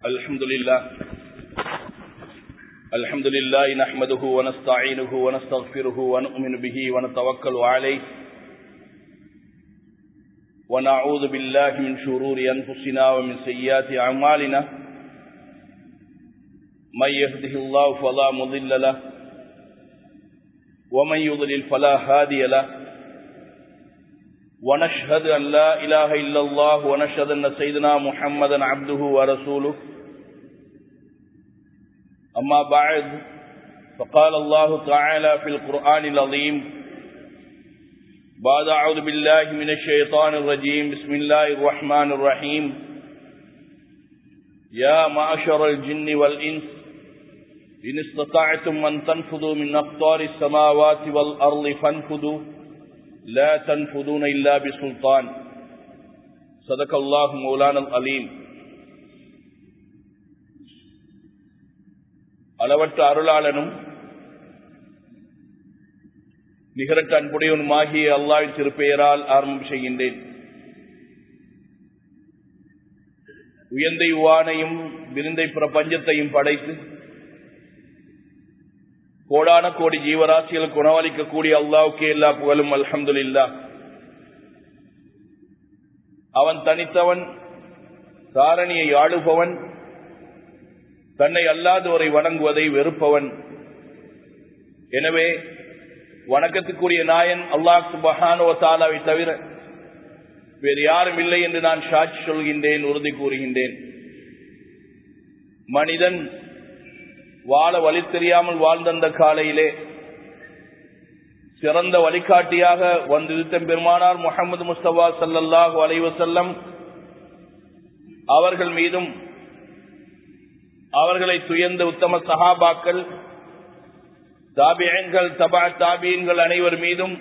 الحمد لله الحمد لله نحمده ونستعينه ونستغفره ونؤمن به ونتوكل عليه ونعوذ بالله من شرور أنفسنا ومن سيئات أعمالنا من يهده الله فلا مضل له ومن يضلل فلا هادي له ونشهد أن لا إله إلا الله ونشهد أن سيدنا محمدا عبده ورسوله أما بعد فقال الله تعالى في القرآن العظيم بعد أعوذ بالله من الشيطان الرجيم بسم الله الرحمن الرحيم يا معشر الجن والإنس إن استطعتم أن تنفذوا من أقطار السماوات والأرض فانفذوا لا تنفذون إلا بسلطان صدق الله مولانا العليم அளவற்ற அருளாளனும் நிகரட்ட அன்புடையவனுமாகிய அல்லாவின் திருப்பெயரால் ஆரம்பம் செய்கின்றேன் உயர்ந்த யுவானையும் விருந்தை பிரபஞ்சத்தையும் படைத்து கோடான கோடி ஜீவராசிகளுக்கு உணவளிக்கக்கூடிய அல்லாவுக்கே எல்லா புகழும் அல்ஹம்துல்லா அவன் தனித்தவன் சாரணியை ஆளுபவன் தன்னை அல்லாதோரை வணங்குவதை வெறுப்பவன் எனவே வணக்கத்துக்குரிய நாயன் அல்லாஹ் சுபஹானோ தாலாவை தவிர வேறு யாரும் இல்லை என்று நான் சாட்சி சொல்கின்றேன் உறுதி கூறுகின்றேன் மனிதன் வாழ வழி தெரியாமல் வாழ்ந்த காலையிலே சிறந்த வழிகாட்டியாக வந்திருத்த பெருமானார் முகமது முஸ்தபா சல்லாஹூ அலைவசல்லம் அவர்கள் மீதும் அவர்களை துயர்ந்த உத்தம சஹாபாக்கள் தாபியங்கள் தபா தாபியன்கள் அனைவர் மீதும்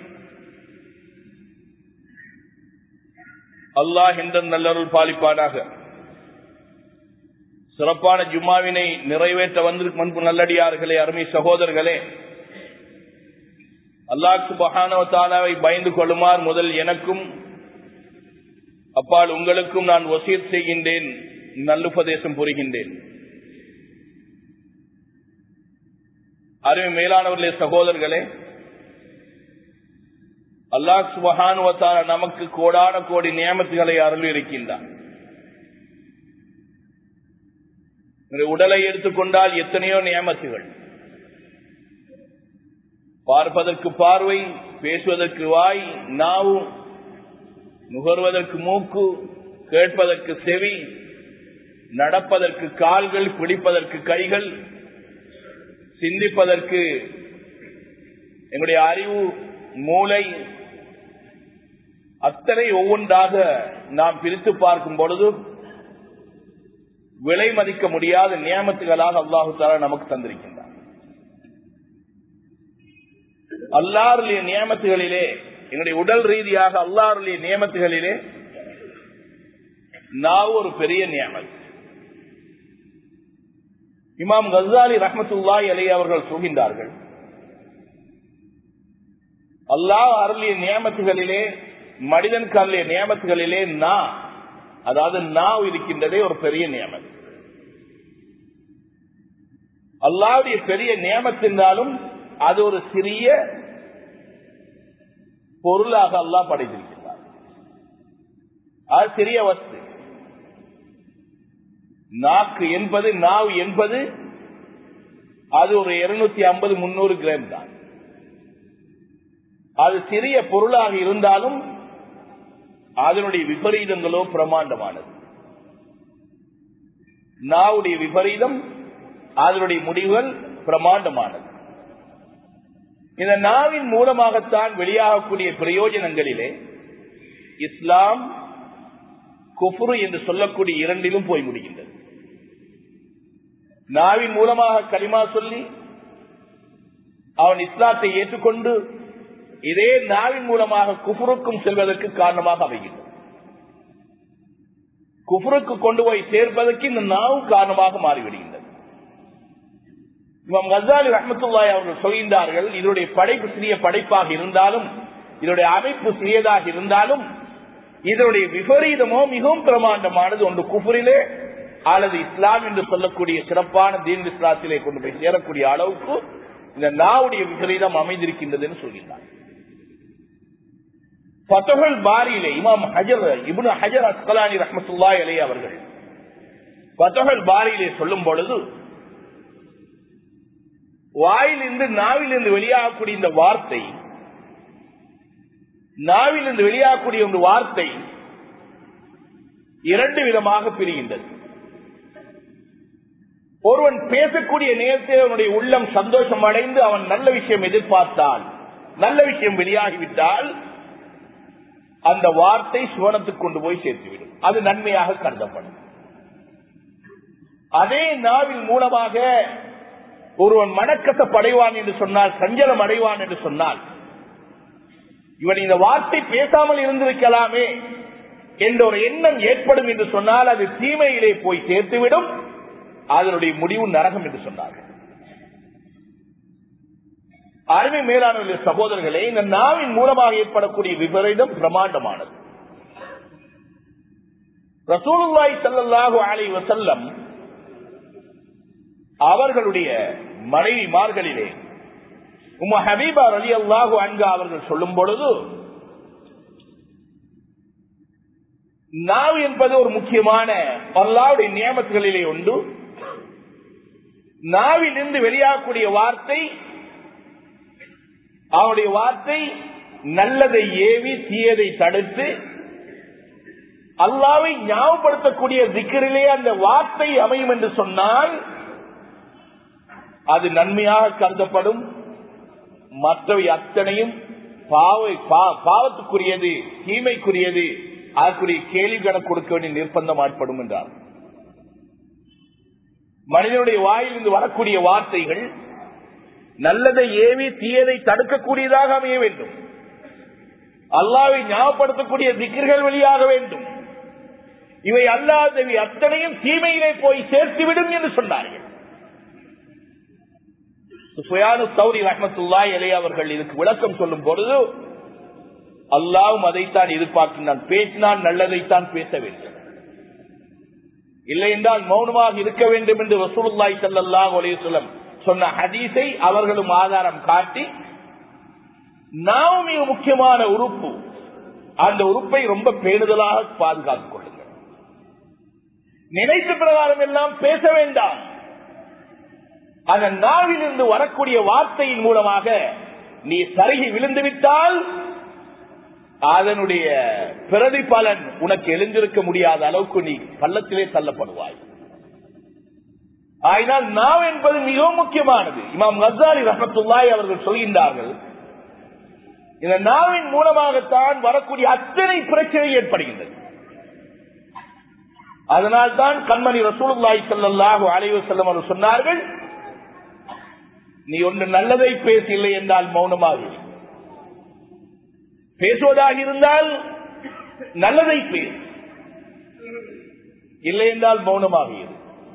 அல்லாஹ் என்ற நல்லருள் பாலிப்பானாக சிறப்பான ஜும்மாவினை நிறைவேற்ற வந்திருக்கும் நல்லடியார்களே அருமை சகோதரர்களே அல்லாஹு பகானவத்தாலாவை பயந்து கொள்ளுமாறு முதல் எனக்கும் அப்பால் உங்களுக்கும் நான் வசீர் செய்கின்றேன் நல்லுபதேசம் புரிகின்றேன் அருமை மேலானவர்களே சகோதரர்களே அல்லாஹ் சுபஹானுவத்தால நமக்கு கோடான கோடி நியமத்துகளை அருள் இருக்கின்றான் உடலை எடுத்துக்கொண்டால் எத்தனையோ நியமத்துகள் பார்ப்பதற்கு பார்வை பேசுவதற்கு வாய் நாவு நுகர்வதற்கு மூக்கு கேட்பதற்கு செவி நடப்பதற்கு கால்கள் பிடிப்பதற்கு கைகள் சிந்திப்பதற்கு எங்களுடைய அறிவு மூளை அத்தனை ஒவ்வொன்றாக நாம் பிரித்து பார்க்கும் பொழுது விலை மதிக்க முடியாத நியமத்துகளாக அல்லாஹு தாலா நமக்கு தந்திருக்கின்றார் அல்லாருடைய நியமத்துகளிலே என்னுடைய உடல் ரீதியாக அல்லாருடைய நியமத்துகளிலே நான் ஒரு பெரிய நியமத் இமாம் கசாலி ரஹமத்துல்லாய் அலி அவர்கள் சொல்கின்றார்கள் அல்லாஹ் அருளிய நியமத்துகளிலே மனிதன் அருளிய நியமத்துகளிலே நா அதாவது நாவ் இருக்கின்றதே ஒரு பெரிய நியமம் அல்லாவுடைய பெரிய நியமத்திருந்தாலும் அது ஒரு சிறிய பொருளாக அல்லாஹ் படைத்திருக்கிறார் அது சிறிய வஸ்து நாக்கு என்பது நாவு என்பது அது ஒரு இருநூத்தி ஐம்பது முன்னூறு கிராம் தான் அது சிறிய பொருளாக இருந்தாலும் அதனுடைய விபரீதங்களோ பிரமாண்டமானது நாவுடைய விபரீதம் அதனுடைய முடிவுகள் பிரமாண்டமானது இந்த நாவின் மூலமாகத்தான் வெளியாகக்கூடிய பிரயோஜனங்களிலே இஸ்லாம் குஃபுரு என்று சொல்லக்கூடிய இரண்டிலும் போய் முடிகின்றது நாவின் மூலமாக களிமா சொல்லி அவன் இஸ்லாத்தை ஏற்றுக்கொண்டு இதே நாவின் மூலமாக குஃபுருக்கும் செல்வதற்கு காரணமாக அமைகின்றது குஃபுருக்கு கொண்டு போய் சேர்ப்பதற்கு இந்த நாவும் காரணமாக மாறிவிடுகின்றது இமாம் கசாலி ரஹமத்துல்லாய் அவர்கள் சொல்கின்றார்கள் இதனுடைய படைப்பு சிறிய படைப்பாக இருந்தாலும் இதனுடைய அமைப்பு சிறியதாக இருந்தாலும் இதனுடைய விபரீதமோ மிகவும் பிரமாண்டமானது ஒன்று குஃபுரிலே அல்லது இஸ்லாம் என்று சொல்லக்கூடிய சிறப்பான தீன் இஸ்லாத்திலே கொண்டு போய் சேரக்கூடிய அளவுக்கு இந்த நாவுடைய விபரீதம் அமைந்திருக்கின்றது என்று சொல்கின்றார் பத்தகல் பாரியிலே இமாம் ஹஜர் இபுன் ஹஜர் அஸ்கலானி ரஹமத்துல்லா அலே அவர்கள் பத்தகல் பாரியிலே சொல்லும் பொழுது வாயிலிருந்து நாவிலிருந்து வெளியாகக்கூடிய இந்த வார்த்தை நாவிலிருந்து வெளியாகக்கூடிய ஒரு வார்த்தை இரண்டு விதமாக பிரிகின்றது ஒருவன் பேசக்கூடிய நேரத்தில் அவனுடைய உள்ளம் சந்தோஷம் அடைந்து அவன் நல்ல விஷயம் எதிர்பார்த்தால் நல்ல விஷயம் வெளியாகிவிட்டால் அந்த வார்த்தை சுவனத்துக்கு கொண்டு போய் சேர்த்துவிடும் அது நன்மையாக கருதப்படும் அதே நாவின் மூலமாக ஒருவன் மனக்கசப்படைவான் என்று சொன்னால் சஞ்சலம் அடைவான் என்று சொன்னால் இவன் இந்த வார்த்தை பேசாமல் இருந்திருக்கலாமே என்ற ஒரு எண்ணம் ஏற்படும் என்று சொன்னால் அது தீமையிலே போய் சேர்த்துவிடும் அதனுடைய முடிவு நரகம் என்று சொன்னார்கள் அருமை மேலான சகோதரர்களே இந்த நாவின் மூலமாக ஏற்படக்கூடிய விபரீதம் பிரமாண்டமானது ரசூலுல்லாய் சல்லாஹூ அலை வசல்லம் அவர்களுடைய மனைவிமார்களிலே உமா ஹபீபா அலி அல்லாஹு அன்கா அவர்கள் சொல்லும் பொழுது நாவு என்பது ஒரு முக்கியமான அல்லாவுடைய நியமத்துகளிலே உண்டு நாவிலிருந்து வெளியாகக்கூடிய வார்த்தை அவனுடைய வார்த்தை நல்லதை ஏவி தீயதை தடுத்து அல்லாவை ஞாபகப்படுத்தக்கூடிய திக்கரிலே அந்த வார்த்தை அமையும் என்று சொன்னால் அது நன்மையாக கருதப்படும் மற்றவை அத்தனையும் பாவை பாவத்துக்குரியது தீமைக்குரியது அதற்குரிய கேள்வி கணக்கு கொடுக்க வேண்டிய நிர்பந்தம் ஏற்படும் என்றார் மனிதனுடைய வாயிலிருந்து வரக்கூடிய வார்த்தைகள் நல்லதை ஏவி தீயதை தடுக்கக்கூடியதாக அமைய வேண்டும் அல்லாவை ஞாபகப்படுத்தக்கூடிய திக்கர்கள் வெளியாக வேண்டும் இவை அல்லாதவை அத்தனையும் தீமையிலே போய் சேர்த்துவிடும் என்று சொன்னார்கள் சுயானு சௌரி ரஹமத்துல்லாய் அலே அவர்கள் இதுக்கு விளக்கம் சொல்லும் பொழுது அல்லாவும் அதைத்தான் எதிர்பார்க்கின்றான் பேசினான் நல்லதைத்தான் பேச வேண்டும் இல்லை என்றால் மௌனமாக இருக்க வேண்டும் என்று ரசூலுல்லாய் சல்லாஹ் அலையுலம் சொன்ன ஹதீஸை அவர்களும் ஆதாரம் காட்டி நாம் மிக முக்கியமான உறுப்பு அந்த உறுப்பை ரொம்ப பேணுதலாக பாதுகாத்துக் கொள்ளுங்கள் நினைத்த பிரகாரம் எல்லாம் பேச வேண்டாம் அந்த நாவிலிருந்து வரக்கூடிய வார்த்தையின் மூலமாக நீ சருகி விழுந்துவிட்டால் அதனுடைய பிரதிபலன் உனக்கு எழுந்திருக்க முடியாத அளவுக்கு நீ பள்ளத்திலே தள்ளப்படுவாய் ஆயினால் நாவ் என்பது மிகவும் முக்கியமானது இமாம் கசாலி ரஹத்துல்லாய் அவர்கள் சொல்கின்றார்கள் இந்த நாவின் மூலமாகத்தான் வரக்கூடிய அத்தனை பிரச்சனை ஏற்படுகின்றது அதனால் தான் கண்மணி ரசூலுல்லாய் செல்லல்லாஹு அலைவு செல்லம் அவர் சொன்னார்கள் நீ ஒன்று நல்லதை பேசவில்லை என்றால் மௌனமாக பேசுவதாக இருந்தால் நல்லதை பேசு இல்லை என்றால் மௌனமாக இரு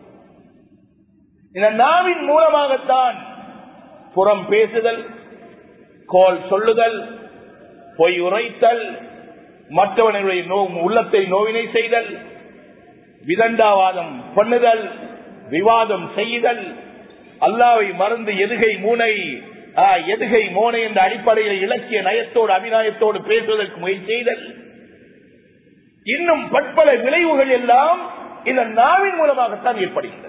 இந்த நாவின் மூலமாகத்தான் புறம் பேசுதல் கோல் சொல்லுதல் பொய் உரைத்தல் மற்றவனுடைய உள்ளத்தை நோவினை செய்தல் விதண்டாவாதம் பண்ணுதல் விவாதம் செய்தல் அல்லாவை மறந்து எதுகை மூனை எதுகை மோனை என்ற அடிப்படையில் இலக்கிய நயத்தோடு அபிநாயத்தோடு பேசுவதற்கு முயற்சி செய்தல் இன்னும் பற்பல விளைவுகள் எல்லாம் இந்த நாவின் மூலமாகத்தான் ஏற்படுகின்றது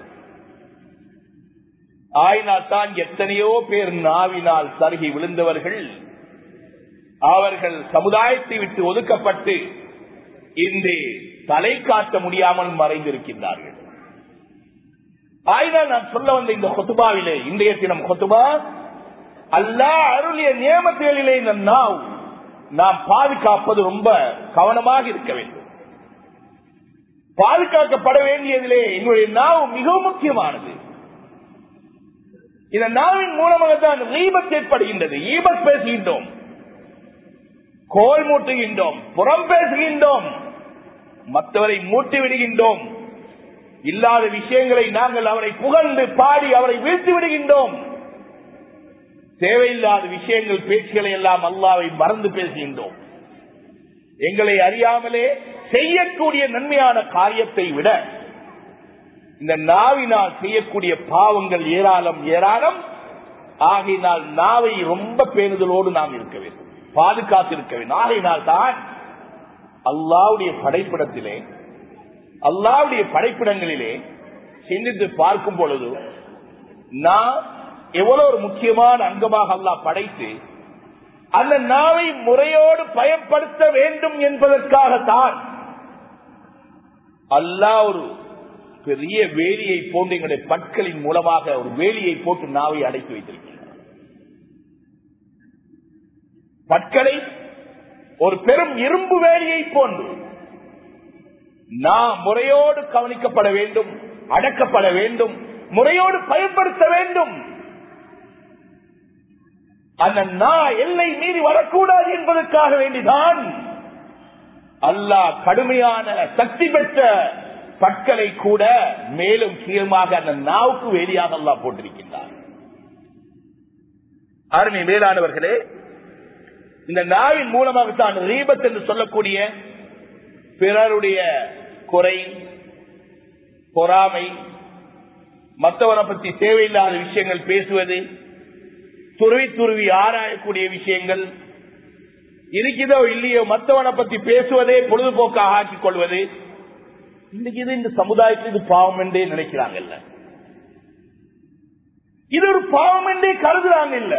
ஆயினால் தான் எத்தனையோ பேர் நாவினால் சருகி விழுந்தவர்கள் அவர்கள் சமுதாயத்தை விட்டு ஒதுக்கப்பட்டு இன்று தலை காட்ட முடியாமல் மறைந்திருக்கின்றார்கள் ஆயினால் நான் சொல்ல வந்த இந்த கொத்துபாவிலே இன்றைய தினம் கொத்துபா அல்லா அருளிய நியமத்திலே இந்த நாவ் நாம் பாதுகாப்பது ரொம்ப கவனமாக இருக்க வேண்டும் பாதுகாக்கப்பட வேண்டியதிலே என்னுடைய நாவு மிகவும் முக்கியமானது இந்த நாவின் மூலமாக தான் ஈபத் ஏற்படுகின்றது ஈபத் பேசுகின்றோம் கோல் மூட்டுகின்றோம் புறம் பேசுகின்றோம் மற்றவரை மூட்டி விடுகின்றோம் இல்லாத விஷயங்களை நாங்கள் அவரை புகழ்ந்து பாடி அவரை வீழ்த்தி விடுகின்றோம் தேவையில்லாத விஷயங்கள் பேச்சுகளை எல்லாம் அல்லாவை மறந்து பேசுகின்றோம் எங்களை அறியாமலே செய்யக்கூடிய நன்மையான காரியத்தை விட இந்த நாவினால் செய்யக்கூடிய பாவங்கள் ஏராளம் ஏராளம் ஆகையினால் நாவை ரொம்ப பேணுதலோடு நாம் இருக்க வேண்டும் பாதுகாத்து இருக்க வேண்டும் ஆகையினால் தான் அல்லாவுடைய படைப்பிடத்திலே அல்லாவுடைய படைப்பிடங்களிலே சிந்தித்து பார்க்கும் பொழுது நான் எவ்வளவு ஒரு முக்கியமான அங்கமாக அல்லாஹ் படைத்து அந்த நாவை முறையோடு பயன்படுத்த வேண்டும் என்பதற்காகத்தான் அல்லாஹ் ஒரு பெரிய வேலியை போன்று எங்களுடைய பற்களின் மூலமாக ஒரு வேலியை போட்டு நாவை அடைத்து வைத்திருக்கிறார் பற்களை ஒரு பெரும் இரும்பு வேலியை போன்று நாம் முறையோடு கவனிக்கப்பட வேண்டும் அடக்கப்பட வேண்டும் முறையோடு பயன்படுத்த வேண்டும் அந்த நா எல்லை மீறி வரக்கூடாது என்பதற்காக வேண்டிதான் அல்லாஹ் கடுமையான சக்தி பெற்ற பற்களை கூட மேலும் கீழமாக அந்த நாவுக்கு வேலியாக அல்லாஹ் போட்டிருக்கின்றார் அருமை மேலானவர்களே இந்த நாவின் மூலமாகத்தான் ரீபத் என்று சொல்லக்கூடிய பிறருடைய குறை பொறாமை மற்றவரை பற்றி தேவையில்லாத விஷயங்கள் பேசுவது துருவி துருவி ஆராயக்கூடிய விஷயங்கள் இருக்குதோ இல்லையோ மற்றவனை பத்தி பேசுவதே பொழுதுபோக்காக ஆக்கிக் கொள்வது இன்னைக்கு இது இந்த சமுதாயத்தில் இது பாவம் என்றே நினைக்கிறாங்கல்ல இது ஒரு பாவம் என்றே கருதுறாங்க இல்ல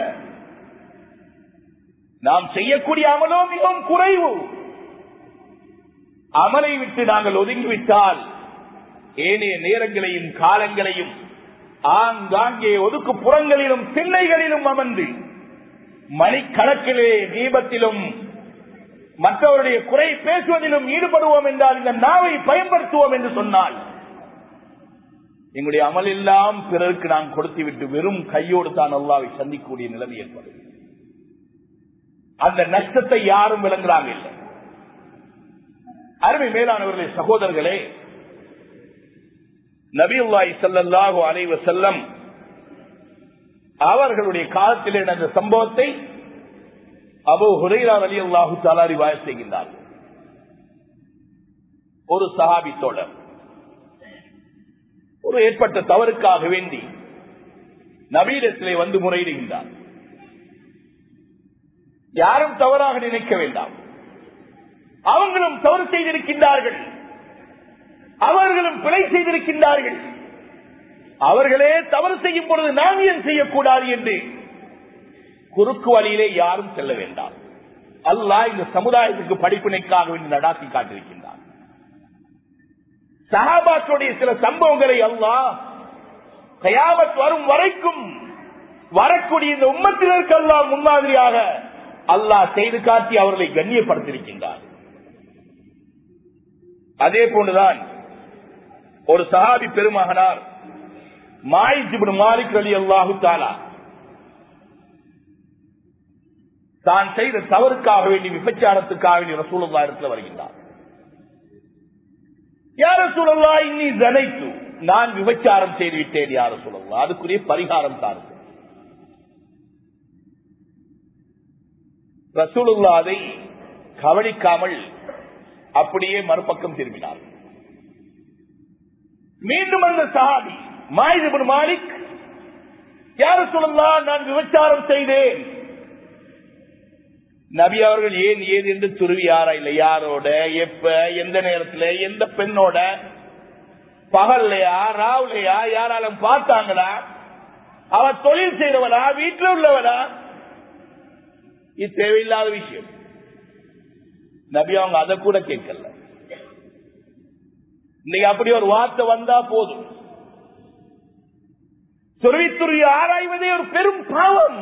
நாம் செய்யக்கூடிய அமலோ மிகவும் குறைவு அமலை விட்டு நாங்கள் ஒதுங்கிவிட்டால் ஏனைய நேரங்களையும் காலங்களையும் ஆங்காங்கே ஒதுக்கு புறங்களிலும் திண்ணைகளிலும் அமர்ந்து மணிக்கணக்கிலே தீபத்திலும் மற்றவருடைய குறை பேசுவதிலும் ஈடுபடுவோம் என்றால் இந்த நாவை பயன்படுத்துவோம் என்று சொன்னால் எங்களுடைய அமலெல்லாம் பிறருக்கு நாம் கொடுத்துவிட்டு வெறும் கையோடு தான் அல்லாவை சந்திக்கக்கூடிய நிலைமை ஏற்படும் அந்த நஷ்டத்தை யாரும் விளங்குறாங்க இல்லை அருமை மேலானவர்களே சகோதரர்களே நபியுல்லாய் சல்லாஹு அலைவ செல்லம் அவர்களுடைய காலத்தில் நடந்த சம்பவத்தை அபு ஹுரைரா அலி அல்லாஹு தாலாரி வாய செய்கின்றார் ஒரு சஹாபி தோழர் ஒரு ஏற்பட்ட தவறுக்காக வேண்டி நவீனத்திலே வந்து முறையிடுகின்றார் யாரும் தவறாக நினைக்க வேண்டாம் அவங்களும் தவறு செய்திருக்கின்றார்கள் அவர்களும் பிழை செய்திருக்கின்றார்கள் அவர்களே தவறு செய்யும் பொழுது நாம் ஏன் செய்யக்கூடாது என்று குறுக்கு வழியிலே யாரும் செல்ல வேண்டாம் அல்லாஹ் இந்த சமுதாயத்துக்கு படிப்பினைக்காக வேண்டி நடாத்தி காட்டிருக்கின்றார் சஹாபாத்துடைய சில சம்பவங்களை அல்லாஹ் கயாமத் வரும் வரைக்கும் வரக்கூடிய இந்த உம்மத்தினருக்கு அல்லாஹ் முன்மாதிரியாக அல்லாஹ் செய்து காட்டி அவர்களை கண்ணியப்படுத்தியிருக்கின்றார் அதே போன்றுதான் ஒரு சஹாபி பெருமகனார் மாயிஜிபின் மாலிக் அலி அல்லாஹு தாலா தான் செய்த தவறுக்காக வேண்டி விபச்சாரத்துக்காக வேண்டி ரசூலுல்லா இடத்துல வருகின்றார் யார சூழல்லா இன்னி ஜனைத்து நான் விபச்சாரம் செய்து விட்டேன் யார சூழல்லா அதுக்குரிய பரிகாரம் தாருங்கள் ரசூலுல்லா அதை கவனிக்காமல் அப்படியே மறுபக்கம் திரும்பினார் மீண்டும் அந்த சஹாபி மாயிதபுன் மாலிக் யார சொல்லலாம் நான் விபச்சாரம் செய்தேன் நபி அவர்கள் ஏன் ஏது என்று துருவி யாரா இல்லை யாரோட எப்ப எந்த நேரத்துல எந்த பெண்ணோட பகல்லையா ராவுலையா யாராலும் பார்த்தாங்களா அவ தொழில் செய்தவளா வீட்டில் உள்ளவளா இது தேவையில்லாத விஷயம் நபி அவங்க அதை கூட கேட்கல இன்னைக்கு அப்படி ஒரு வார்த்தை வந்தா போதும் துருவி துருவி ஆராய்வதே ஒரு பெரும் பாவம்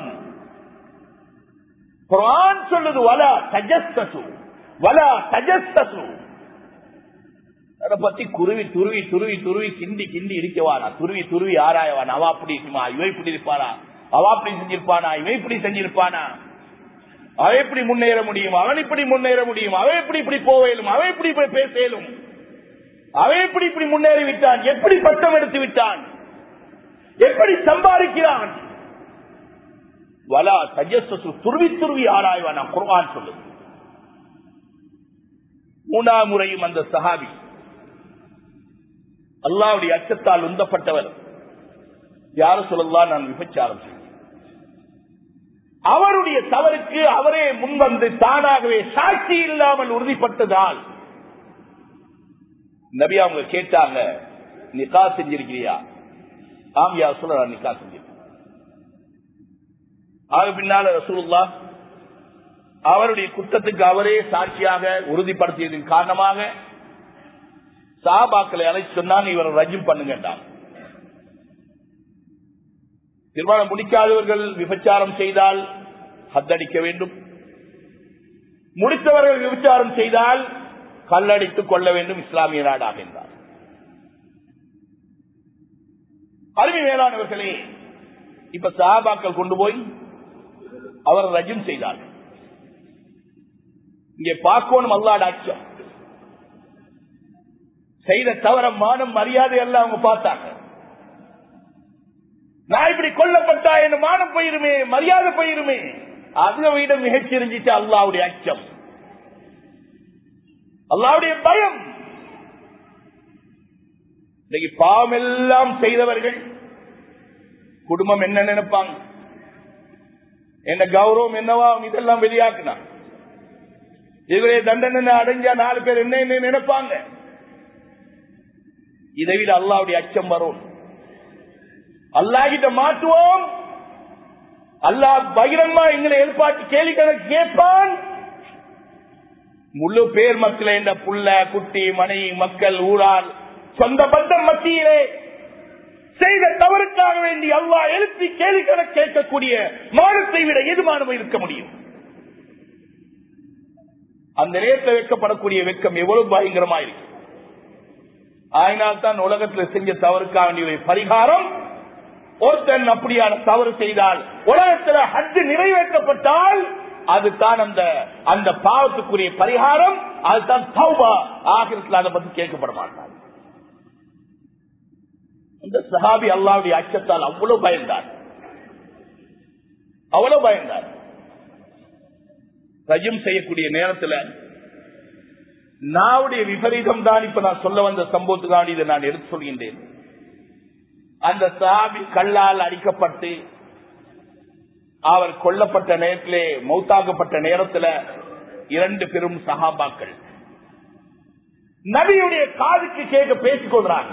குரான் சொல்லுது வலா தஜஸ்தசு வலா தஜஸ்தசு அதை பத்தி குருவி துருவி துருவி துருவி கிண்டி கிண்டி இருக்கவானா துருவி துருவி ஆராயவான் அவ அப்படி இருக்குமா இவ இப்படி இருப்பானா அவ அப்படி செஞ்சிருப்பானா இவன் இப்படி செஞ்சிருப்பானா அவ எப்படி முன்னேற முடியும் அவன் இப்படி முன்னேற முடியும் அவன் எப்படி இப்படி போவேலும் அவன் எப்படி இப்படி பேசலும் அவன் எப்படி இப்படி முன்னேறி விட்டான் எப்படி பட்டம் எடுத்து விட்டான் எப்படி சம்பாதிக்கிறான் வலா தஜஸ்து துருவி துருவி ஆராய்வான் குர்ஆன் சொல்லுது மூணாம் முறையும் அந்த சஹாபி அல்லாவுடைய அச்சத்தால் உந்தப்பட்டவர் யார சொல்லலாம் நான் விபச்சாரம் செய்தேன் அவருடைய தவறுக்கு அவரே முன்வந்து தானாகவே சாட்சி இல்லாமல் உறுதிப்பட்டதால் நபி அவங்க கேட்டாங்க நிக்கா செஞ்சிருக்கிறியா ஆம் யா சொல்ல நான் நிக்கா செஞ்சிருக்கேன் ஆக பின்னால ரசூலுல்லா அவருடைய குற்றத்துக்கு அவரே சாட்சியாக உறுதிப்படுத்தியதன் காரணமாக சாபாக்களை அழைச்சு சொன்னாங்க இவரை ரஜிம் பண்ணுங்கட்டாங்க திருமணம் முடிக்காதவர்கள் விபச்சாரம் செய்தால் ஹத்தடிக்க வேண்டும் முடித்தவர்கள் விபச்சாரம் செய்தால் கல்லடித்துக் கொள்ள வேண்டும் இஸ்லாமிய நாடாக என்றார் அருமை மேலானவர்களே இப்ப சஹாபாக்கள் கொண்டு போய் அவர் ரஜம் செய்தார் இங்கே பார்க்கணும் அல்லாட அச்சம் செய்த தவற மானம் மரியாதை எல்லாம் அவங்க பார்த்தாங்க நான் இப்படி கொல்லப்பட்டா என் மானம் போயிருமே மரியாதை போயிருமே அதை விட மிகச்சிருந்துச்சு அல்லாவுடைய அச்சம் அல்லாவுடைய பயம் இன்னைக்கு பாவம் எல்லாம் செய்தவர்கள் குடும்பம் என்ன நினைப்பாங்க என்ன கௌரவம் என்னவா இதெல்லாம் வெளியாக்குனா இதுவே தண்டனை அடைஞ்சா நாலு பேர் என்ன என்ன நினைப்பாங்க இதை விட அல்லாவுடைய அச்சம் வரும் அல்லாஹிட்ட மாற்றுவோம் அல்லாஹ் பகிரங்கமா எங்களை ஏற்பாட்டு கேள்வி கணக்கு கேட்பான் முழு பேர் மத்தியில இந்த புள்ள குட்டி மனைவி மக்கள் ஊரால் சொந்த பந்தம் மத்தியிலே செய்த தவறுக்காக வேண்டி அல்லா எழுப்பி கேள்வி கணக்கு கேட்கக்கூடிய மானத்தை விட எதுமானமும் இருக்க முடியும் அந்த நேரத்தில் வைக்கப்படக்கூடிய வெக்கம் எவ்வளவு பயங்கரமா இருக்கு ஆயினால் தான் உலகத்தில் செஞ்ச தவறுக்காக வேண்டிய பரிகாரம் ஒருத்தன் அப்படியான தவறு செய்தால் உலகத்தில் ஹஜ் நிறைவேற்றப்பட்டால் அதுதான் அந்த அந்த பாவத்துக்குரிய பரிகாரம் அதுதான் தௌபா ஆகிரத்தில் அதை பத்தி கேட்கப்பட மாட்டார் இந்த சஹாபி அல்லாவுடைய அச்சத்தால் அவ்வளவு பயந்தார் அவ்வளவு பயந்தார் ரஜம் செய்யக்கூடிய நேரத்தில் நாவுடைய விபரீதம் தான் இப்ப நான் சொல்ல வந்த சம்பவத்துக்கான இதை நான் எடுத்து சொல்கின்றேன் அந்த சாபி கல்லால் அடிக்கப்பட்டு அவர் கொல்லப்பட்ட நேரத்திலே மௌத்தாக்கப்பட்ட நேரத்தில் இரண்டு பெரும் சகாபாக்கள் நபியுடைய காதுக்கு கேட்க பேசிக் கொள்றாங்க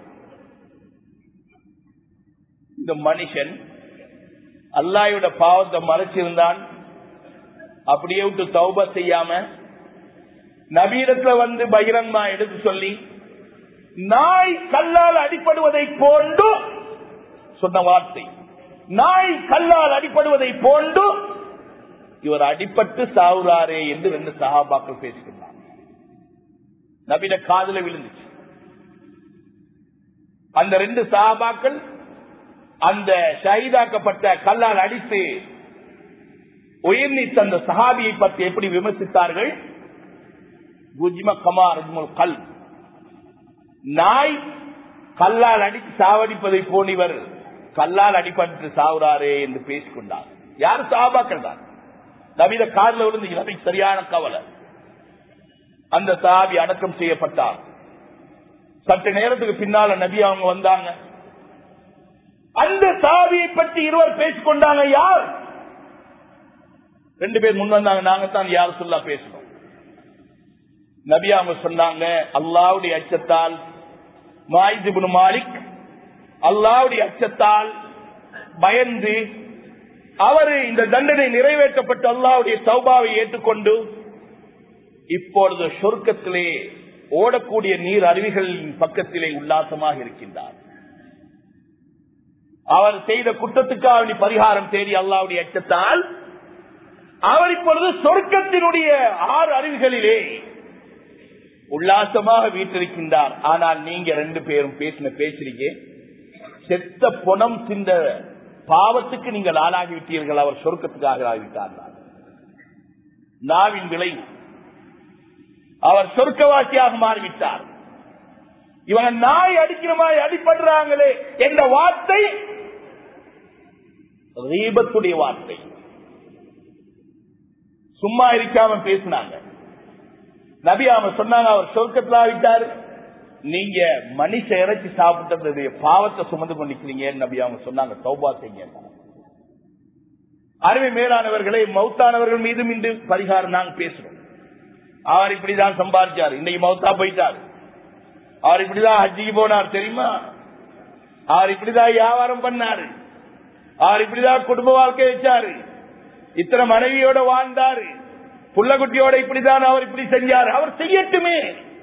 இந்த மனுஷன் அல்லாயோட பாவத்தை மறைச்சிருந்தான் அப்படியே விட்டு தௌப செய்யாம நபீரத்துல வந்து பகிரங்கமா எடுத்து சொல்லி நாய் கல்லால் அடிப்படுவதை போன்று சொன்ன வார்த்தை நாய் கல்லால் அடிப்படுவதை போன்று இவர் அடிப்பட்டு சாவுறாரே என்று ரெண்டு சகாபாக்கள் பேசுகிறார் நபிட காதல விழுந்துச்சு அந்த ரெண்டு சகாபாக்கள் அந்த ஷஹீதாக்கப்பட்ட கல்லால் அடித்து உயிர் நீத்த அந்த சஹாபியை பற்றி எப்படி விமர்சித்தார்கள் குஜ்ம கமார் கல் நாய் கல்லால் அடித்து சாவடிப்பதை போனிவர் கல்லால் அடிப்பட்டு சாவுறாரே என்று பேசிக்கொண்டார் யாரு சாபாக்கள் தான் நவீன காரில் விழுந்து நபிக்கு சரியான கவலை அந்த சாபி அடக்கம் செய்யப்பட்டார் சற்று நேரத்துக்கு பின்னால நபி அவங்க வந்தாங்க அந்த சாவியை பற்றி இருவர் பேசிக்கொண்டாங்க யார் ரெண்டு பேர் முன் வந்தாங்க நாங்க தான் யார் சொல்லா பேசணும் நபி அவங்க சொன்னாங்க அல்லாவுடைய அச்சத்தால் மாயிதுபுன் மாலிக் அல்லாவுடைய அச்சத்தால் பயந்து அவர் இந்த தண்டனை நிறைவேற்றப்பட்டு அல்லாவுடைய சௌபாவை ஏற்றுக்கொண்டு இப்பொழுது சொர்க்கத்திலே ஓடக்கூடிய நீர் அருவிகளின் பக்கத்திலே உல்லாசமாக இருக்கின்றார் அவர் செய்த குற்றத்துக்காக பரிகாரம் தேடி அல்லாவுடைய அச்சத்தால் அவர் இப்பொழுது சொர்க்கத்தினுடைய ஆறு அருவிகளிலே உல்லாசமாக வீட்டிருக்கின்றார் ஆனால் நீங்க ரெண்டு பேரும் பேசின பேசுறீங்க செத்த பொணம் சிந்த பாவத்துக்கு நீங்கள் ஆளாகிவிட்டீர்கள் அவர் சொர்க்கத்துக்காக ஆகிவிட்டார் நாவின் விலை அவர் சொர்க்கவாசியாக மாறிவிட்டார் இவங்க நாய் அடிக்கிற மாதிரி அடிப்படுறாங்களே என்ற வார்த்தை ரீபத்துடைய வார்த்தை சும்மா இருக்காம பேசினாங்க நபி அவன் சொன்னாங்க அவர் சொர்க்கத்தில் ஆகிட்டார் நீங்க மனுஷ இறைச்சி சாப்பிட்டதுடைய பாவத்தை சுமந்து கொண்டிருக்கிறீங்க நபி அவங்க சொன்னாங்க சௌபா செய்ய அருமை மேலானவர்களை மௌத்தானவர்கள் மீதும் இன்று பரிகாரம் நாங்க பேசுறோம் அவர் இப்படிதான் சம்பாதிச்சார் இன்னைக்கு மௌத்தா போயிட்டார் அவர் இப்படிதான் ஹஜ்ஜிக்கு போனார் தெரியுமா அவர் இப்படிதான் வியாபாரம் பண்ணாரு அவர் இப்படிதான் குடும்ப வாழ்க்கை வச்சாரு இத்தனை மனைவியோட வாழ்ந்தாரு புள்ளக்குட்டியோட இப்படிதான் அவர் இப்படி செஞ்சாரு அவர் செய்யட்டுமே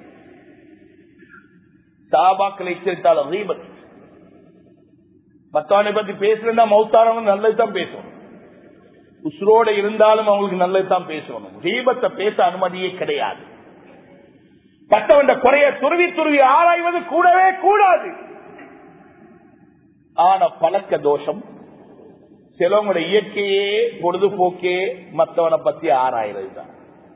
சாபாக்களை எச்சரித்தால் ரீபத் மத்தவனை பத்தி பேசுறா மௌத்தானவன் நல்லதுதான் பேசணும் உசுரோட இருந்தாலும் அவங்களுக்கு நல்லதுதான் பேசணும் ரீபத்தை பேச அனுமதியே கிடையாது கட்டவண்ட குறைய துருவி துருவி ஆராய்வது கூடவே கூடாது ஆன பழக்க தோஷம் சிலவங்களோட இயற்கையே பொழுதுபோக்கே மத்தவனை பத்தி ஆராயிறது தான்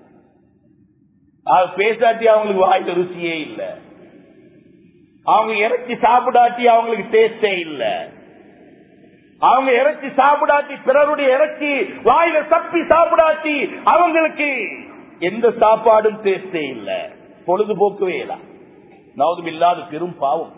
பேசாட்டி அவங்களுக்கு வாய்ந்த ருசியே இல்ல அவங்க இறைச்சி சாப்பிடாட்டி அவங்களுக்கு டேஸ்டே இல்ல அவங்க இறைச்சி சாப்பிடாட்டி பிறருடைய இறைச்சி வாயில தப்பி சாப்பிடாட்டி அவங்களுக்கு எந்த சாப்பாடும் டேஸ்டே இல்ல பொழுதுபோக்கவே இல்ல நவதும் இல்லாத பெரும் பாவம்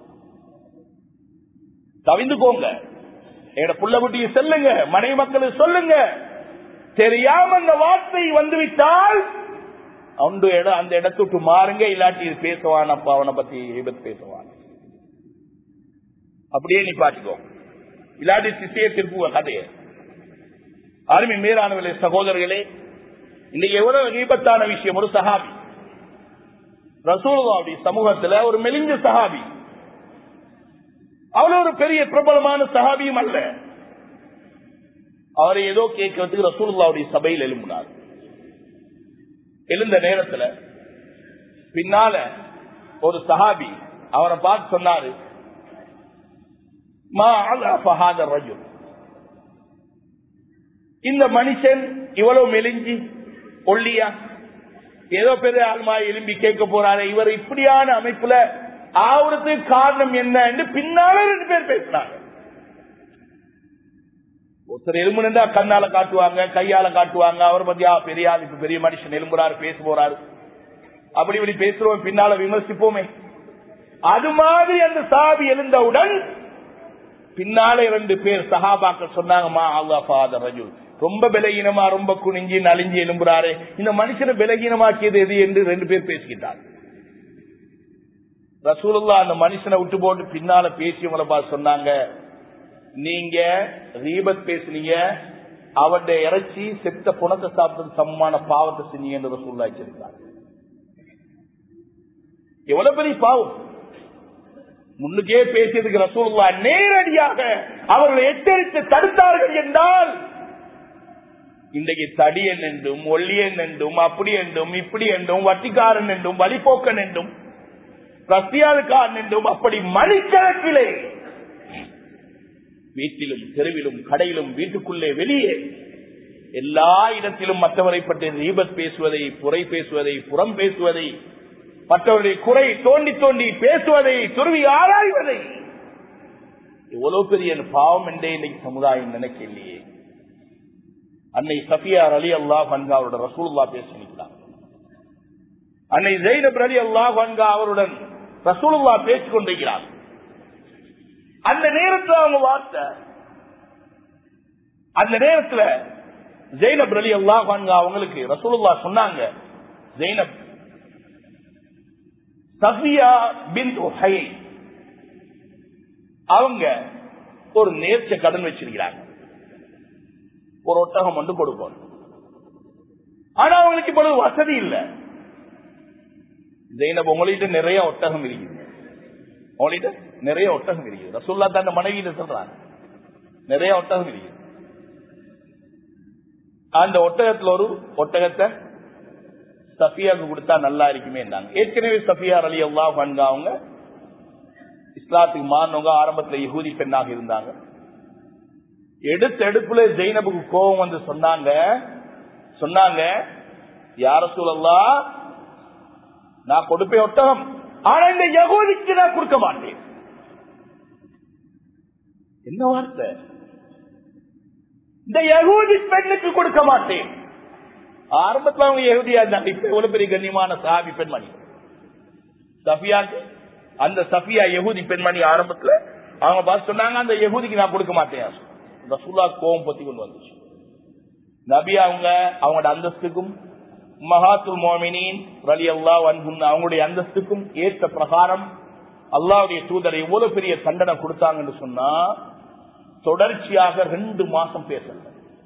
தவிந்துக்கோங்க எட புள்ள குட்டியை செல்லுங்க மனைவி மக்களுக்கு சொல்லுங்க தெரியாம அந்த வார்த்தை வந்துவிட்டால் அந்த இடம் அந்த இடத்துக்கு மாறுங்க இல்லாட்டி இது பேசுவான் அப்பா அவனை பத்தி விபத்து பேசுவான் அப்படியே நீ பாத்துக்கோ இல்லாட்டி சித்திய திருப்புவ கதைய அருமை மேலானவர்களே சகோதரர்களே இன்னைக்கு எவ்வளவு விபத்தான விஷயம் ஒரு சஹாபி ரசூலுடைய சமூகத்துல ஒரு மெலிஞ்ச சஹாபி அவ்வளவு ஒரு பெரிய பிரபலமான சஹாபியும் அல்ல அவரை ஏதோ கேட்கறதுக்கு ரசூலுல்லாவுடைய சபையில் எழும்பினார் எழுந்த நேரத்துல பின்னால ஒரு சஹாபி அவரை பார்த்து சொன்னாரு இந்த மனுஷன் இவ்வளவு மெலிஞ்சி ஒல்லியா ஏதோ பெரிய ஆள்மா எலும்பி கேட்க போறாரு இவர் இப்படியான அமைப்புல ஆவறதுக்கு காரணம் என்ன என்று பின்னால ரெண்டு பேர் பேசினாங்க ஒருத்தர் எலும்புனா கண்ணால காட்டுவாங்க கையால காட்டுவாங்க அவர் பத்தியா பெரிய ஆள் இப்ப பெரிய மனுஷன் எலும்புறாரு பேச போறாரு அப்படி இப்படி பேசுறோம் பின்னால விமர்சிப்போமே அது மாதிரி அந்த சாவி எழுந்தவுடன் பின்னாலே ரெண்டு பேர் சஹாபாக்கள் சொன்னாங்கம்மா அல்லா ஃபாதர் ரஜுல் ரொம்ப பலகீனமா ரொம்ப குனிஞ்சி நலிஞ்சி எலும்புறாரு இந்த மனுஷனை பலகீனமாக்கியது எது என்று ரெண்டு பேர் பேசிக்கிட்டார் ரசூலுல்லா அந்த மனுஷனை விட்டு போட்டு பின்னால பேசியவங்களை பார்த்து சொன்னாங்க நீங்க ரீபத் பேசுனீங்க அவருடைய இறைச்சி செத்த புணத்தை சாப்பிட்டது சமமான பாவத்தை செஞ்சீங்க என்று ரசூல்லா வச்சிருக்காங்க எவ்வளவு பெரிய பாவம் முன்னுக்கே பேசியதுக்கு ரசூல்லா நேரடியாக அவர்களை எச்சரித்து தடுத்தார்கள் என்றால் இன்றைக்கு தடியன் என்றும் ஒல்லியன் என்றும் அப்படி என்றும் இப்படி என்றும் வட்டிக்காரன் என்றும் வழிபோக்கன் என்றும் ரஷ்யாவுக்காரன் என்றும் அப்படி மணிக்கணக்கிலே வீட்டிலும் தெருவிலும் கடையிலும் வீட்டுக்குள்ளே வெளியே எல்லா இடத்திலும் மற்றவரை பற்றி தீபத் பேசுவதை புறை பேசுவதை புறம் பேசுவதை மற்றவருடைய குறை தோண்டி தோண்டி பேசுவதை துருவி ஆராய்வதை எவ்வளவு பெரிய பாவம் என்றே இன்னைக்கு சமுதாயம் நினைக்கலையே அன்னை சஃபியார் அலி அல்லாஹ் அன்காவோட ரசூல்லா பேசினார் அன்னை ஜெயினப் அலி அல்லாஹ் அன்கா அவருடன் ரசூலுல்லா பேசிக் கொண்டிருக்கிறார் அந்த நேரத்தில் அவங்க வார்த்தை அந்த நேரத்தில் ஜெயினப் அலி அல்லாஹ் அன்கா அவங்களுக்கு ரசூலுல்லா சொன்னாங்க ஜெயினப் சஃபியா பின் ஹை அவங்க ஒரு நேர்ச்ச கடன் வச்சிருக்கிறாங்க ஒரு ஒட்டகம் வந்து கொடுக்கணும் ஆனா அவங்களுக்கு இப்பொழுது வசதி இல்லை ஜெயினப் உங்கள்கிட்ட நிறைய ஒட்டகம் இருக்குது உங்கள்கிட்ட நிறைய ஒட்டகம் இருக்குது ரசுல்லா தன் மனைவியில சொல்றாங்க நிறைய ஒட்டகம் இருக்குது அந்த ஒட்டகத்துல ஒரு ஒட்டகத்தை சஃபியாவுக்கு கொடுத்தா நல்லா இருக்குமே ஏற்கனவே சஃபியார் அலி அல்லா அவங்க இஸ்லாத்துக்கு மாறினவங்க ஆரம்பத்துல யகூதி பெண்ணாக இருந்தாங்க எடுத்த எடுப்புல ஜெயினபுக்கு கோபம் வந்து சொன்னாங்க சொன்னாங்க யார சூழல்லா நான் கொடுப்பேன் ஒட்டகம் ஆனா இந்த யகூதிக்கு நான் கொடுக்க மாட்டேன் என்ன வார்த்தை இந்த யகூதி பெண்ணுக்கு கொடுக்க மாட்டேன் ஆரம்பத்தில் அவங்க யகுதியா இருந்தாங்க இப்ப எவ்வளவு பெரிய கண்ணியமான சாபி பெண்மணி சஃபியாக்கு அந்த சஃபியா யகுதி பெண்மணி ஆரம்பத்துல அவங்க பார்த்து சொன்னாங்க அந்த யகுதிக்கு நான் கொடுக்க மாட்டேன் ரசூல்லா கோவம் பத்தி கொண்டு வந்துச்சு நபி அவங்க அவங்களோட அந்தஸ்துக்கும் மகாத்துல் மோமினின் ரலி அல்லா அவங்களுடைய அந்தஸ்துக்கும் ஏற்ற பிரகாரம் அல்லாவுடைய தூதரை எவ்வளவு பெரிய தண்டனை கொடுத்தாங்கன்னு சொன்னா தொடர்ச்சியாக ரெண்டு மாசம் பேசல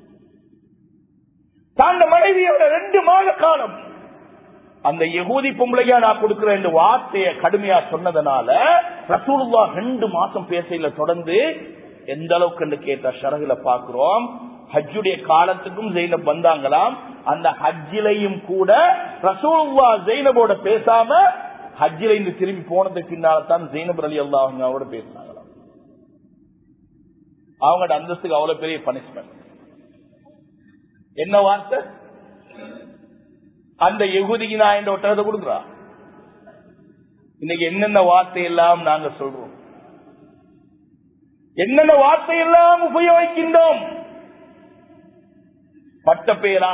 தாண்ட மனைவியோட ரெண்டு மாத காலம் அந்த யகூதி பொம்பளையா நான் கொடுக்கிறேன் வார்த்தையை கடுமையா சொன்னதுனால ரசூலுல்லா ரெண்டு மாசம் பேசையில தொடர்ந்து எந்த அளவுக்கு கேட்ட ஷரகுல பாக்குறோம் ஹஜ்ஜுடைய காலத்துக்கும் ஜெயினப் வந்தாங்களாம் அந்த ஹஜ்ஜிலையும் கூட ரசூலுல்லா ஜெயினபோட பேசாம ஹஜ்ஜில இருந்து திரும்பி போனதுக்கு பின்னால்தான் ஜெயினப் அலி அல்லா அவங்க அவரோட பேசினாங்களாம் அவங்களோட அந்தஸ்துக்கு அவ்வளவு பெரிய பனிஷ்மெண்ட் என்ன வார்த்தை அந்த எகுதிக்கு நான் இந்த ஒட்டகத்தை கொடுக்குறா இன்னைக்கு என்னென்ன வார்த்தை எல்லாம் நாங்க சொல்றோம் என்னென்ன வார்த்தை எல்லாம் உபயோகிக்கின்றோம் பட்ட பேரா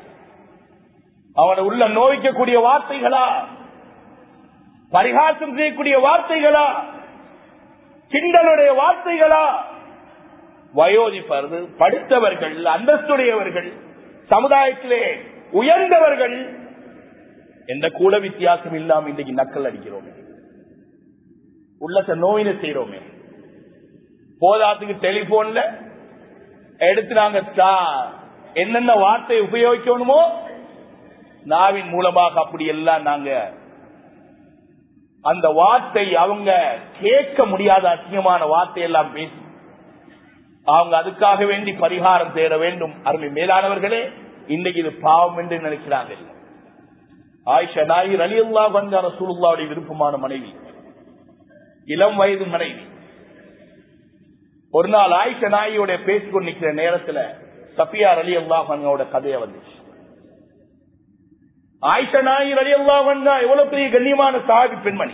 அவனை உள்ள நோய்க்கக்கூடிய வார்த்தைகளா பரிகாசம் செய்யக்கூடிய வார்த்தைகளா கிண்டலுடைய வார்த்தைகளா வயோதிப்பது படித்தவர்கள் அந்தஸ்துடையவர்கள் சமுதாயத்திலே உயர்ந்தவர்கள் எந்த கூட வித்தியாசம் இல்லாம இன்றைக்கு நக்கல் அடிக்கிறோமே உள்ளத்தை நோயின செய்யறோமே போதாத்துக்கு டெலிபோன்ல எடுத்து நாங்க என்னென்ன வார்த்தையை உபயோகிக்கணுமோ நாவின் மூலமாக அப்படி எல்லாம் நாங்க அந்த வார்த்தை அவங்க கேட்க முடியாத அசிங்கமான வார்த்தை எல்லாம் பேசி அவங்க அதுக்காக வேண்டி பரிகாரம் தேட வேண்டும் அருமை மேலானவர்களே இன்னைக்கு இது பாவம் என்று நினைக்கிறாங்க ஆயிஷா நாயர் அலி அல்லா வந்த ரசூலுல்லாவுடைய விருப்பமான மனைவி இளம் வயது மனைவி ஒரு நாள் ஆயிஷா நாயோட பேசிக்கொண்டு நிற்கிற நேரத்துல சஃபியார் அலி அல்லாஹோட கதையை வந்துச்சு ஆயிஷா நாயர் அலி அல்லாஹா எவ்வளவு பெரிய கண்ணியமான சாஹிப் பெண்மணி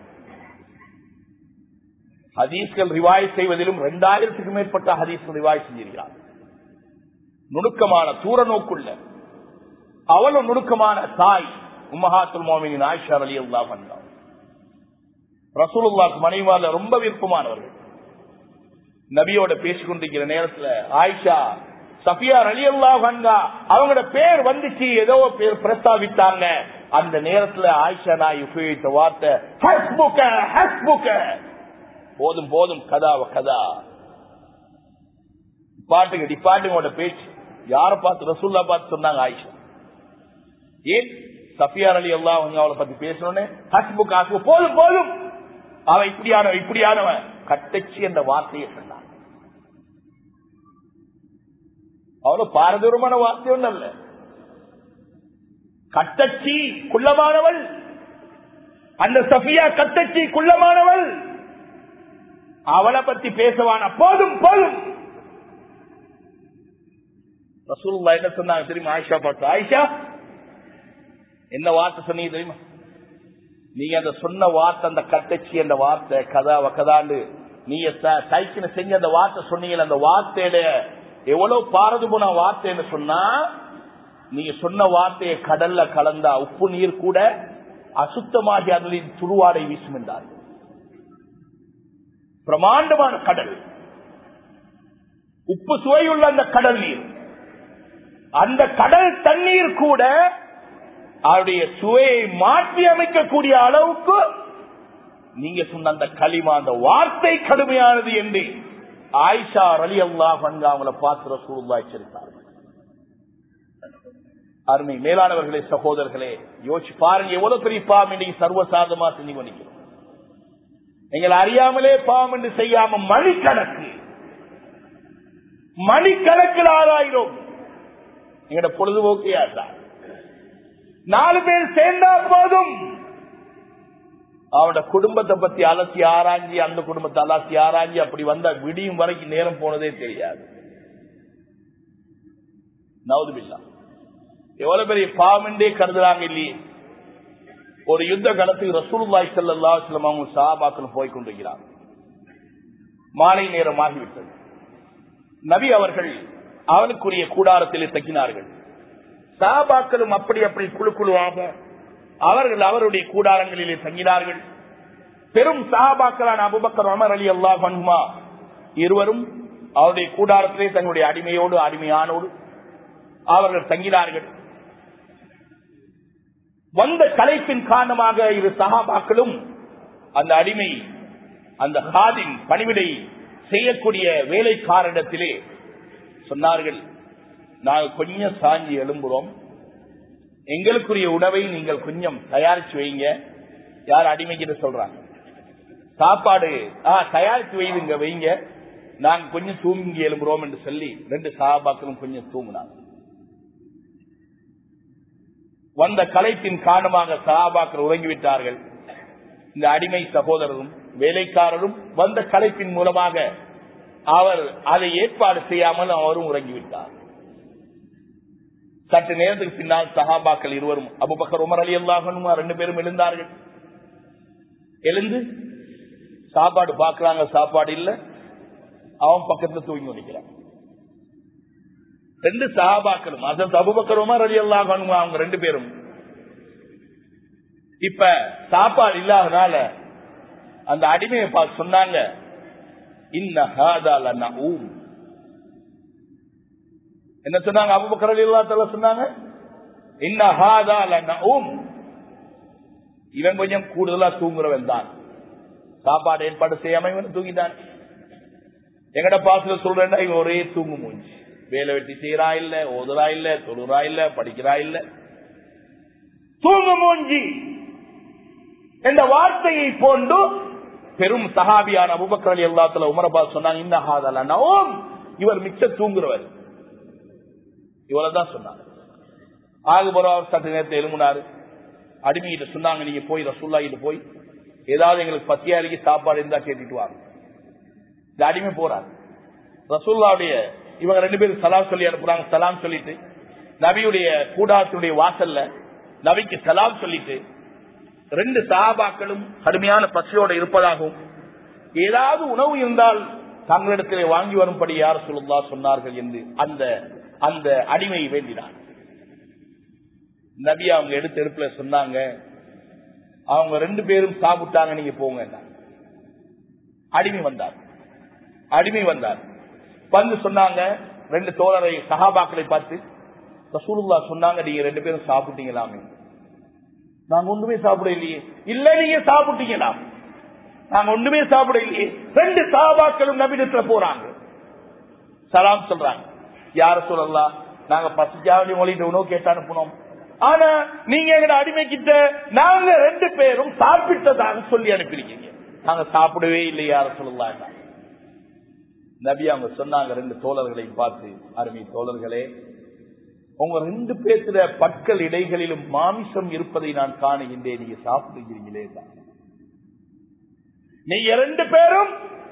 ஹதீஸ்கள் ரிவாய் செய்வதிலும் இரண்டாயிரத்துக்கு மேற்பட்ட ஹதீஸ்கள் ரிவாய் செஞ்சிருக்கிறார் நுணுக்கமான தூர நோக்குள்ள அவளும் நுணுக்கமான தாய் உம்மஹாத்துல் மோமினின் ஆயிஷா அலி அல்லா வந்தா ரசூலுல்லாக்கு மனைவால ரொம்ப விருப்பமானவர்கள் நபியோட பேசிக்கொண்டிருக்கிற நேரத்துல ஆயிஷா சஃபியா அலி அல்லா வந்தா அவங்களோட பேர் வந்துச்சு ஏதோ பேர் பிரஸ்தாவித்தாங்க அந்த நேரத்துல ஆயிஷா நாய் உபயோகித்த வார்த்தை ஹஸ்புக்க ஹஸ்புக்க போதும் போதும் கதாவ கதா பாட்டுங்க டிபாட்டுங்களோட பேச்சு யார பார்த்து ரசூல்லா பார்த்து சொன்னாங்க ஆயிஷா ஏன் சஃபியார் அலி அல்லா அவங்க அவளை பத்தி பேசணும்னு ஹஸ்புக் ஹஸ்பு போதும் போதும் அவன் இப்படியானவன் இப்படியானவன் கட்டச்சி என்ற வார்த்தையை சொன்னான் அவ்வளவு பாரதூரமான வார்த்தை ஒண்ணு அல்ல கட்டச்சி குள்ளமானவள் அந்த சஃபியா கட்டச்சி குள்ளமானவள் அவளை பத்தி பேசவான போதும் போதும் ரசூல்லா என்ன சொன்னாங்க தெரியுமா ஆயிஷா பார்த்து ஆயிஷா என்ன வார்த்தை சொன்னீங்க தெரியுமா நீங்க அந்த சொன்ன வார்த்தை அந்த கட்டச்சி அந்த வார்த்தை கதா கதாண்டு நீங்க டைக்கின செஞ்ச அந்த வார்த்தை சொன்னீங்க அந்த வார்த்தையில எவ்வளவு பாரது போன வார்த்தைன்னு சொன்னா நீங்க சொன்ன வார்த்தையை கடல்ல கலந்தா உப்பு நீர் கூட அசுத்தமாகி அதில் துருவாடை வீசும் என்றார் பிரமாண்டமான கடல் உப்பு சுவையுள்ள அந்த கடல் நீர் அந்த கடல் தண்ணீர் கூட அவருடைய சுவையை மாற்றி அமைக்கக்கூடிய அளவுக்கு நீங்க சொன்ன அந்த களிமா அந்த வார்த்தை கடுமையானது என்று ஆயிஷா அலி அல்லாஹ் அவங்கள பார்த்து ரசூல்லா எச்சரித்தார்கள் அருமை மேலானவர்களே சகோதரர்களே யோசிச்சு பாருங்க எவ்வளவு பெரிய பாவம் இன்னைக்கு சர்வசாதமா செஞ்சு பண்ணிக்கிறோம் எங்களை அறியாமலே பாவம் என்று செய்யாம மணிக்கணக்கு மணிக்கணக்கில் ஆறாயிரம் எங்கட பொழுதுபோக்கையா தான் நாலு பேர் சேர்ந்தா போதும் அவனோட குடும்பத்தை பத்தி அலசி ஆராய்ஞ்சி அந்த குடும்பத்தை அலசி ஆராய்ஞ்சி அப்படி வந்தா விடியும் வரைக்கும் நேரம் போனதே தெரியாது நவதுபில்லா எவ்வளவு பெரிய பாவமென்றே கருதுறாங்க இல்லையே ஒரு யுத்த காலத்துக்கு ரசூலுல்லாய் சல்லா சிலம் அவங்க சாபாக்கள் போய் கொண்டிருக்கிறார் மாலை நேரம் ஆகிவிட்டது நபி அவர்கள் அவனுக்குரிய கூடாரத்திலே தக்கினார்கள் சாபாக்களும் அப்படி அப்படி குழு குழுவாக அவர்கள் அவருடைய கூடாரங்களிலே தங்கினார்கள் பெரும் சஹாபாக்களான அபுபக்கர் உமர் அலி அல்லாஹ் அன்ஹுமா இருவரும் அவருடைய கூடாரத்திலே தங்களுடைய அடிமையோடு அடிமையானோடு அவர்கள் தங்கினார்கள் வந்த கலைப்பின் காரணமாக இரு சகாபாக்களும் அந்த அடிமை அந்த காதின் பணிவிடை செய்யக்கூடிய வேலைக்காரிடத்திலே சொன்னார்கள் நாங்கள் கொஞ்சம் சாஞ்சி எழும்புறோம் எங்களுக்குரிய உணவை நீங்கள் கொஞ்சம் தயாரிச்சு வைங்க யார் அடிமைக்கிட்ட சொல்றாங்க சாப்பாடு ஆ தயாரிச்சு வைங்க வைங்க நாங்க கொஞ்சம் தூங்கி எழும்புறோம் என்று சொல்லி ரெண்டு சகாபாக்களும் கொஞ்சம் தூங்கினாங்க வந்த கலைப்பின் காரணமாக சகாபாக்கள் உறங்கிவிட்டார்கள் இந்த அடிமை சகோதரரும் வேலைக்காரரும் வந்த கலைப்பின் மூலமாக அவர் அதை ஏற்பாடு செய்யாமல் அவரும் உறங்கிவிட்டார் சற்று நேரத்துக்கு பின்னால் சஹாபாக்கள் இருவரும் அபுபக்கர் உமர் அலி அல்லாஹனும் ரெண்டு பேரும் எழுந்தார்கள் எழுந்து சாப்பாடு பார்க்கறாங்க சாப்பாடு இல்ல அவன் பக்கத்துல தூங்கி நிற்கிறான் ரெண்டு சஹாபாக்களும் அதற்கு அபுபக்கர் உமர் அலி அல்லாஹனும் அவங்க ரெண்டு பேரும் இப்ப சாப்பாடு இல்லாதனால அந்த அடிமையை பார்த்து சொன்னாங்க என்ன சொன்னாங்க அபுபக்கர் இல்லாத சொன்னாங்க இவன் கொஞ்சம் கூடுதலா தூங்குறவன் தான் சாப்பாடு ஏற்பாடு செய்யாம இவன் தூங்கிட்டான் எங்கட பாசல சொல்றேன்னா இவன் ஒரே தூங்கு மூஞ்சி வேலை வெட்டி செய்யறா இல்ல ஓதுறா இல்ல தொழுறா இல்ல படிக்கிறா இல்ல தூங்கு மூஞ்சி என்ற வார்த்தையை போன்று பெரும் சஹாபியான அபுபக்கர் அலி அல்லாத்துல உமரபா சொன்னாங்க இந்த இவர் மிச்ச தூங்குறவர் இவ்வளவுதான் சொன்னாங்க ஆகுபுரம் சற்று நேரத்தை எழுமுனாரு அடிமைகிட்ட சொன்னாங்க நீங்க போய் ரசூல்லா கிட்ட போய் ஏதாவது எங்களுக்கு பத்தியாளிக்கு சாப்பாடு இருந்தா கேட்டுட்டு வாங்க இந்த அடிமை போறாரு ரசூல்லாவுடைய இவங்க ரெண்டு பேரும் சலாம் சொல்லி அனுப்புறாங்க சலாம் சொல்லிட்டு நபியுடைய கூடாரத்துடைய வாசல்ல நபிக்கு சலாம் சொல்லிட்டு ரெண்டு சகாபாக்களும் கடுமையான பசியோடு இருப்பதாகவும் ஏதாவது உணவு இருந்தால் தங்களிடத்திலே வாங்கி வரும்படி யார் சொல்லுதா சொன்னார்கள் என்று அந்த அந்த அடிமை வேண்டினார் நபி அவங்க எடுத்த எடுப்புல சொன்னாங்க அவங்க ரெண்டு பேரும் சாப்பிட்டாங்க நீங்க போங்க அடிமை வந்தார் அடிமை வந்தார் வந்து சொன்னாங்க ரெண்டு தோழரை சகாபாக்களை பார்த்து ரசூலுல்லா சொன்னாங்க நீங்க ரெண்டு பேரும் சாப்பிட்டீங்களாமே நாங்க ஒண்ணுமே சாப்பிட இல்லையே இல்ல நீங்க சாப்பிட்டீங்களா நாங்க ஒண்ணுமே சாப்பிட இல்லையே ரெண்டு சாபாக்களும் நபிடத்துல போறாங்க சலாம் சொல்றாங்க யார சொல்லலாம் நாங்க பசிக்காவடி மொழிட்டு உணவு கேட்டு அனுப்பினோம் ஆனா நீங்க எங்க அடிமை கிட்ட நாங்க ரெண்டு பேரும் சாப்பிட்டதாக சொல்லி அனுப்பிருக்கீங்க நாங்க சாப்பிடவே இல்லை யார சொல்லலாம் நபி அவங்க சொன்னாங்க ரெண்டு தோழர்களை பார்த்து அருமை தோழர்களே உங்க ரெண்டு பேசுற பற்கள் இடைகளிலும் மாமிசம் இருப்பதை நான் காணுகின்றேன் நீங்க சாப்பிடுகிறீங்களே தான் நீங்க ரெண்டு பேரும்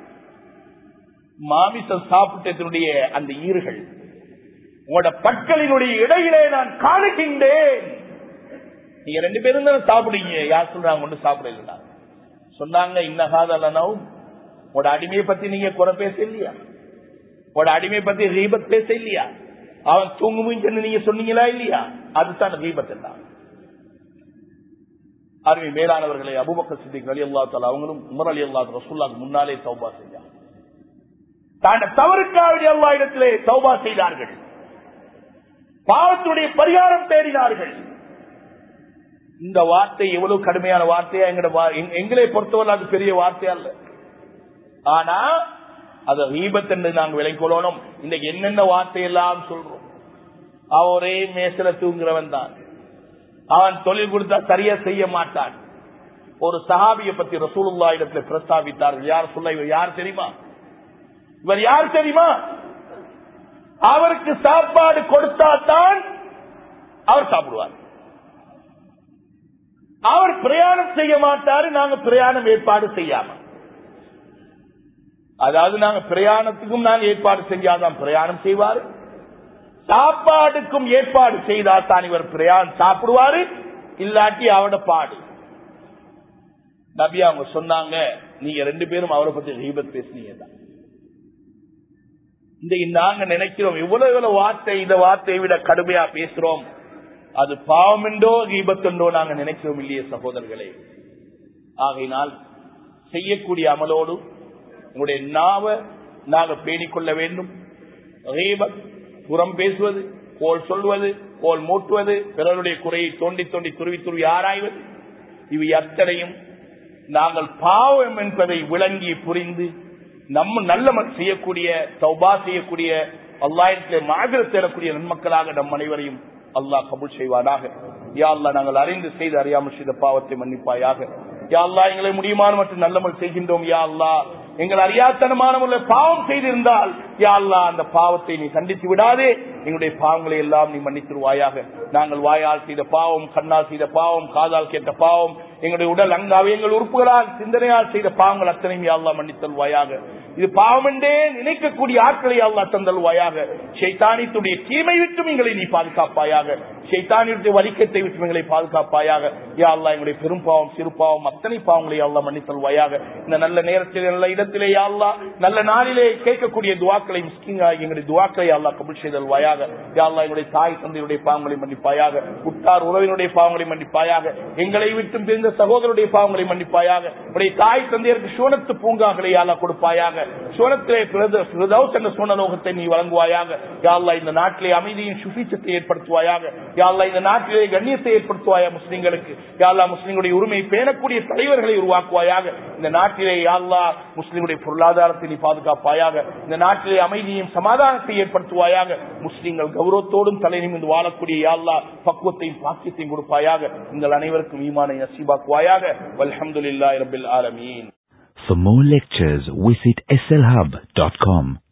மாமிசம் சாப்பிட்டதனுடைய அந்த ஈறுகள் உங்களோட பற்களினுடைய இடையிலே நான் காணுகின்றேன் நீங்க ரெண்டு பேரும் தானே சாப்பிடுங்க யார் சொல்றாங்க ஒண்ணு சாப்பிடல சொன்னாங்க இன்னகாதலனாவும் உங்களோட அடிமையை பத்தி நீங்க குறை பேச இல்லையா உங்களோட அடிமையை பத்தி ரீபத் பேச இல்லையா அவன் தூங்குமுன்னு நீங்க சொன்னீங்களா இல்லையா அதுதான் ரீபத் எல்லாம் அருமை மேலானவர்களை அபுபக்க சித்திக் அலி அல்லா தால அவங்களும் உமர் அலி அல்லா ரசூல்லாக்கு முன்னாலே சௌபா செய்தார் தாண்ட தவறுக்காவடி அல்லா இடத்திலே சௌபா செய்தார்கள் பாவத்துடைய பரிகாரம் தேடினார்கள் இந்த வார்த்தை எவ்வளவு கடுமையான வார்த்தையா எங்கட எங்களை பொறுத்தவரை அது பெரிய வார்த்தை அல்ல ஆனா அது ரீபத் என்று நாங்கள் விலை கொள்ளணும் இன்னைக்கு என்னென்ன வார்த்தையெல்லாம் சொல்றோம் அவன் ஒரே மேசல தூங்குறவன் தான் அவன் தொழில் கொடுத்தா சரியா செய்ய மாட்டான் ஒரு சஹாபிய பத்தி ரசூலுல்லா இடத்துல பிரஸ்தாபித்தார்கள் யார் சொல்ல இவர் யார் தெரியுமா இவர் யார் தெரியுமா அவருக்கு சாப்பாடு கொடுத்தாத்தான் அவர் சாப்பிடுவார் அவர் பிரயாணம் செய்ய மாட்டாரு நாங்க பிரயாணம் ஏற்பாடு செய்யாம அதாவது நாங்க பிரயாணத்துக்கும் நாங்க ஏற்பாடு செஞ்சாதான் பிரயாணம் செய்வாரு சாப்பாடுக்கும் ஏற்பாடு செய்தால் தான் இவர் பிரயாணம் சாப்பிடுவாரு இல்லாட்டி அவட பாடு நபி அவங்க சொன்னாங்க நீங்க ரெண்டு பேரும் அவரை பத்தி ஹீபத் பேசுனீங்க தான் இன்றைக்கு நாங்க நினைக்கிறோம் இவ்வளவு இவ்வளவு வார்த்தை இந்த வார்த்தையை விட கடுமையா பேசுறோம் அது பாவமெண்டோ கீபத்தெண்டோ நாங்க நினைக்கிறோம் இல்லையே சகோதரர்களே ஆகையினால் செய்யக்கூடிய அமலோடு உங்களுடைய நாவை நாங்க பேணிக்கொள்ள வேண்டும் ரீபத், புறம் பேசுவது கோல் சொல்வது கோல் மூட்டுவது பிறருடைய குறையை தோண்டி தோண்டி துருவி துருவி ஆராய்வது இவை அத்தனையும் நாங்கள் பாவம் என்பதை விளங்கி புரிந்து நம்ம நல்ல ம- செய்யக்கூடிய தௌபா செய்யக்கூடிய அல்லாயிரத்திலே மாதிரி தேடக்கூடிய நன்மக்களாக நம் அனைவரையும் அல்லாஹ் கபூல் செய்வானாக யா அல்லாஹ் நாங்கள் அறிந்து செய்து அறியாமல் செய்த பாவத்தை மன்னிப்பாயாக யா அல்லாஹ் எங்களை முடியுமான மற்றும் நல்லமல் செய்கின்றோம் யா அல்லாஹ் எங்கள் அறியாத்தனமான முறையில் பாவம் செய்திருந்தால் யா அல்லாஹ் அந்த பாவத்தை நீ கண்டித்து விடாதே எங்களுடைய பாவங்களை எல்லாம் நீ மன்னித்துருவாயாக நாங்கள் வாயால் செய்த பாவம் கண்ணால் செய்த பாவம் காதால் கேட்ட பாவம் எங்களுடைய உடல் அங்காவே எங்கள் உறுப்புகளால் சிந்தனையால் செய்த பாவங்கள் அத்தனையும் யா அல்லாஹ் மன்னித்தல்வாயாக இது பாவம் என்றே நினைக்கக்கூடிய ஆட்களை அல்லாஹ் தந்தல்வாயாக ஷைத்தானித்துடைய தீமை விட்டும் எங்களை நீ பாதுகாப்பாயாக ஷைத்தானியுடைய வலிக்கத்தை விட்டும் எங்களை பாதுகாப்பாயாக யா அல்லாஹ் எங்களுடைய பெரும் பாவம் சிறு பாவம் அத்தனை பாவங்களை யா அல்லாஹ் மன்னித்தல்வாயாக இந்த நல்ல நேரத்தில் நல்ல இடத்திலே யா அல்லாஹ் நல்ல நாளிலே கேட்கக்கூடிய துவாக்களை முஸ்கிங்காக எங்களுடைய துவாக்களை யா அல்லாஹ் கபுல் செய்தல்வாயாக யா அல்லாஹ் எங்களுடைய தாய் தந்தையுடைய பாவங்களை மன்னிப்பாயாக உற்றார் உறவினுடைய பாவங்களை மன்னிப்பாயாக எங்களை விட்டும் பிரிந்த சகோதரருடைய பாவங்களை மன்னிப்பாயாக உடைய தாய் தந்தையருக்கு சோனத்து பூங்காக்களை யாழா கொடுப்பாயாக சோனத்திலே பிரத- பிரதௌஸ் என்ற சோனலோகத்தை நீ வழங்குவாயாக யா அல்லாஹ் இந்த நாட்டிலே அமைதியின் சுபீச்சத்தை ஏற்படுத்துவாயாக யா அல்லாஹ் இந்த நாட்டிலே கண்ணியத்தை ஏற்படுத்துவாயா முஸ்லிம்களுக்கு யா அல்லாஹ் முஸ்லிம்களுடைய உரிமையை பேணக்கூடிய தலைவர்களை உருவாக்குவாயாக இந்த நாட்டிலே யா அல்லாஹ் முஸ்லிம்களுடைய பொருளாதாரத்தை நீ பாதுகாப்பாயாக இந்த நாட்டிலே அமைதியும் சமாதானத்தை ஏற்படுத்துவாயாக முஸ்லிம்கள் கௌரவத்தோடும் தலை நிமிர்ந்து வாழக்கூடிய யா அல்லாஹ் பக்குவத்தையும் பாக்கியத்தையும் கொடுப்பாயாக எங்கள் அனைவருக்கும் ஈமானை நசீபாக்குவாயாக வல்ஹம்துலில்லாஹி ரப்பில் ஆலமீன் For more lectures, visit slhub.com.